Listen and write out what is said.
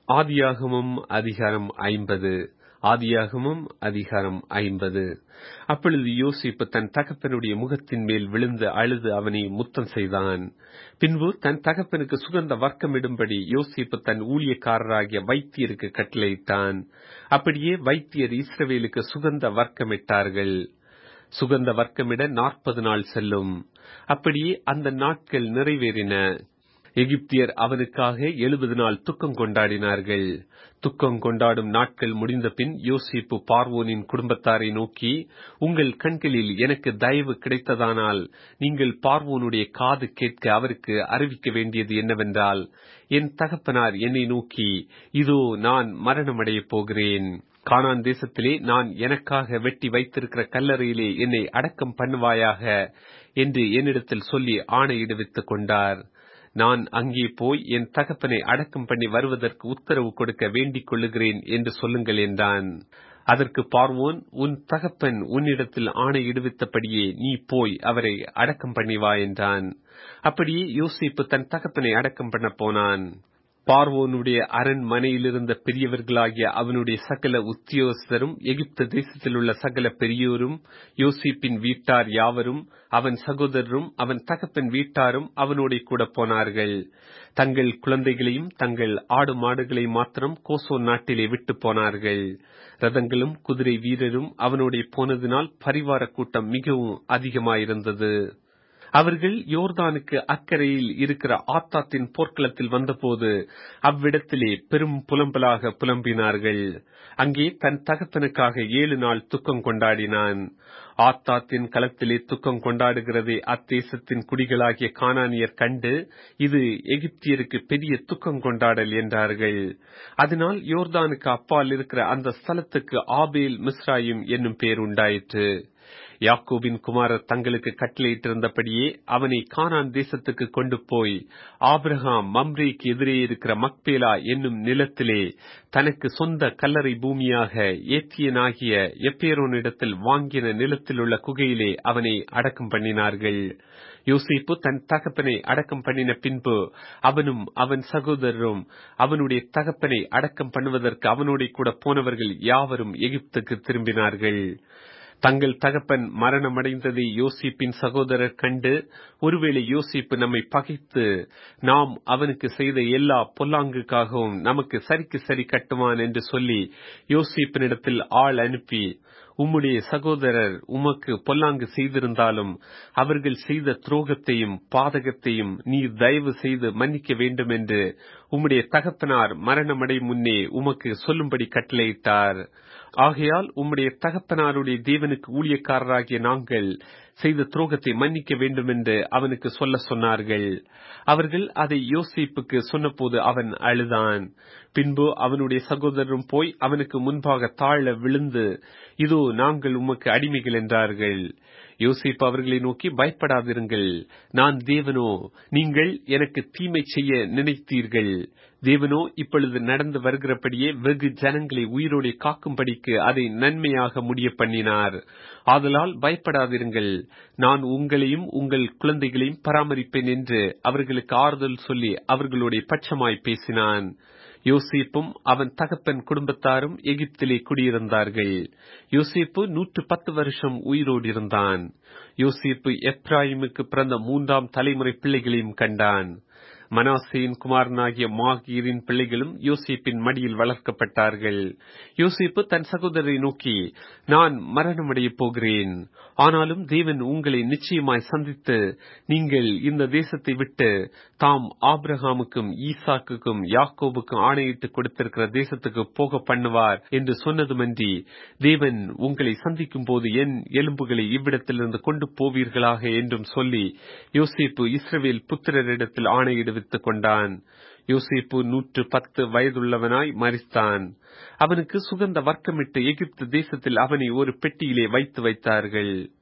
ஆதியாகமம் அதிகாரம் ஐம்பது ஆதியாகமம் அதிகாரம் ஐம்பது அப்பொழுது யோசிப்பு தன் தகப்பனுடைய முகத்தின் மேல் விழுந்து அழுது அவனை முத்தம் செய்தான் பின்பு தன் தகப்பனுக்கு சுகந்த வர்க்கமிடும்படி யோசிப்பு தன் ஊழியக்காரராகிய வைத்தியருக்கு கட்டளையிட்டான் அப்படியே வைத்தியர் இஸ்ரவேலுக்கு சுகந்த வர்க்கமிட்டார்கள் சுகந்த வர்க்கமிட நாற்பது நாள் செல்லும் அப்படியே அந்த நாட்கள் நிறைவேறின எகிப்தியர் அவனுக்காக எழுபது நாள் துக்கம் கொண்டாடினார்கள் துக்கம் கொண்டாடும் நாட்கள் முடிந்த பின் யோசிப்பு பார்வோனின் குடும்பத்தாரை நோக்கி உங்கள் கண்களில் எனக்கு தயவு கிடைத்ததானால் நீங்கள் பார்வோனுடைய காது கேட்க அவருக்கு அறிவிக்க வேண்டியது என்னவென்றால் என் தகப்பனார் என்னை நோக்கி இதோ நான் மரணமடையப் போகிறேன் கானான் தேசத்திலே நான் எனக்காக வெட்டி வைத்திருக்கிற கல்லறையிலே என்னை அடக்கம் பண்ணுவாயாக என்று என்னிடத்தில் சொல்லி ஆணையிடுவித்துக் கொண்டார் நான் அங்கே போய் என் தகப்பனை அடக்கம் பண்ணி வருவதற்கு உத்தரவு கொடுக்க வேண்டிக் கொள்ளுகிறேன் என்று சொல்லுங்கள் என்றான் அதற்கு பார்வோன் உன் தகப்பன் உன்னிடத்தில் ஆணையிடுவித்தபடியே நீ போய் அவரை அடக்கம் பண்ணி வா என்றான் அப்படியே யோசிப்பு தன் தகப்பனை அடக்கம் பண்ண போனான் பார்வோனுடைய அரண்மனையில் இருந்த பெரியவர்களாகிய அவனுடைய சகல உத்தியோகஸ்தரும் எகிப்து தேசத்தில் உள்ள சகல பெரியோரும் யோசிப்பின் வீட்டார் யாவரும் அவன் சகோதரரும் அவன் தகப்பன் வீட்டாரும் அவனோட கூட போனார்கள் தங்கள் குழந்தைகளையும் தங்கள் ஆடு மாடுகளை மாத்திரம் கோசோ நாட்டிலே விட்டு போனார்கள் ரதங்களும் குதிரை வீரரும் அவனோட போனதினால் பரிவார கூட்டம் மிகவும் அதிகமாயிருந்தது அவர்கள் யோர்தானுக்கு அக்கறையில் இருக்கிற ஆத்தாத்தின் போர்க்களத்தில் வந்தபோது அவ்விடத்திலே பெரும் புலம்பலாக புலம்பினார்கள் அங்கே தன் தகப்பனுக்காக ஏழு நாள் துக்கம் கொண்டாடினான் ஆத்தாத்தின் களத்திலே துக்கம் கொண்டாடுகிறதை அத்தேசத்தின் குடிகளாகிய கானானியர் கண்டு இது எகிப்தியருக்கு பெரிய துக்கம் கொண்டாடல் என்றார்கள் அதனால் யோர்தானுக்கு அப்பால் இருக்கிற அந்த ஸ்தலத்துக்கு ஆபேல் மிஸ்ராயும் என்னும் பேர் உண்டாயிற்று யாக்கோபின் குமாரர் தங்களுக்கு கட்டளையிட்டிருந்தபடியே அவனை கானான் தேசத்துக்கு கொண்டு போய் ஆப்ரஹாம் மம்ரேக்கு எதிரே இருக்கிற மக்பேலா என்னும் நிலத்திலே தனக்கு சொந்த கல்லறை பூமியாக ஏத்தியனாகிய எப்பேரோனிடத்தில் வாங்கின நிலத்தில் உள்ள குகையிலே அவனை அடக்கம் பண்ணினார்கள் யோசிப்பு தன் தகப்பனை அடக்கம் பண்ணின பின்பு அவனும் அவன் சகோதரரும் அவனுடைய தகப்பனை அடக்கம் பண்ணுவதற்கு அவனோட கூட போனவர்கள் யாவரும் எகிப்துக்கு திரும்பினார்கள் தங்கள் தகப்பன் மரணமடைந்ததை யோசிப்பின் சகோதரர் கண்டு ஒருவேளை யோசிப்பு நம்மை பகைத்து நாம் அவனுக்கு செய்த எல்லா பொல்லாங்குக்காகவும் நமக்கு சரிக்கு சரி கட்டுவான் என்று சொல்லி யோசிப்பினிடத்தில் ஆள் அனுப்பி உம்முடைய சகோதரர் உமக்கு பொல்லாங்கு செய்திருந்தாலும் அவர்கள் செய்த துரோகத்தையும் பாதகத்தையும் நீர் தயவு செய்து மன்னிக்க வேண்டும் என்று உம்முடைய தகப்பனார் மரணமடை முன்னே உமக்கு சொல்லும்படி கட்டளையிட்டார் ஆகையால் உம்முடைய தகப்பனாருடைய தேவனுக்கு ஊழியக்காரராகிய நாங்கள் செய்த துரோகத்தை மன்னிக்க வேண்டும் என்று அவனுக்கு சொல்ல சொன்னார்கள் அவர்கள் அதை யோசிப்புக்கு சொன்னபோது அவன் அழுதான் பின்பு அவனுடைய சகோதரரும் போய் அவனுக்கு முன்பாக தாழ விழுந்து இதோ நாங்கள் உமக்கு அடிமைகள் என்றார்கள் யோசிப்பு அவர்களை நோக்கி பயப்படாதிருங்கள் நான் தேவனோ நீங்கள் எனக்கு தீமை செய்ய நினைத்தீர்கள் தேவனோ இப்பொழுது நடந்து வருகிறபடியே வெகு ஜனங்களை உயிரோடு காக்கும்படிக்கு அதை நன்மையாக முடிய பண்ணினார் ஆதலால் பயப்படாதிருங்கள் நான் உங்களையும் உங்கள் குழந்தைகளையும் பராமரிப்பேன் என்று அவர்களுக்கு ஆறுதல் சொல்லி அவர்களுடைய பட்சமாய் பேசினான் யோசிப்பும் அவன் தகப்பன் குடும்பத்தாரும் எகிப்திலே குடியிருந்தார்கள் யோசிப்பு நூற்று பத்து வருஷம் உயிரோடு இருந்தான் யோசிப்பு எப்ராஹிமுக்கு பிறந்த மூன்றாம் தலைமுறை பிள்ளைகளையும் கண்டான் மனாசேயின் குமாரனாகிய மாகீரின் பிள்ளைகளும் யோசிப்பின் மடியில் வளர்க்கப்பட்டார்கள் யோசிப்பு தன் சகோதரரை நோக்கி நான் மரணமடையப் போகிறேன் ஆனாலும் தேவன் உங்களை நிச்சயமாய் சந்தித்து நீங்கள் இந்த தேசத்தை விட்டு தாம் ஆப்ரஹாமுக்கும் ஈசாக்குக்கும் யாக்கோபுக்கும் ஆணையிட்டு கொடுத்திருக்கிற தேசத்துக்கு போக பண்ணுவார் என்று சொன்னதுமன்றி தேவன் உங்களை சந்திக்கும் போது என் எலும்புகளை இவ்விடத்திலிருந்து கொண்டு போவீர்களாக என்றும் சொல்லி யோசிப்பு இஸ்ரவேல் புத்திரரிடத்தில் ஆணையிடுவது விடுவித்துக் கொண்டான் யோசிப்பு நூற்று பத்து வயதுள்ளவனாய் மறித்தான் அவனுக்கு சுகந்த வர்க்கமிட்டு எகிப்து தேசத்தில் அவனை ஒரு பெட்டியிலே வைத்து வைத்தார்கள்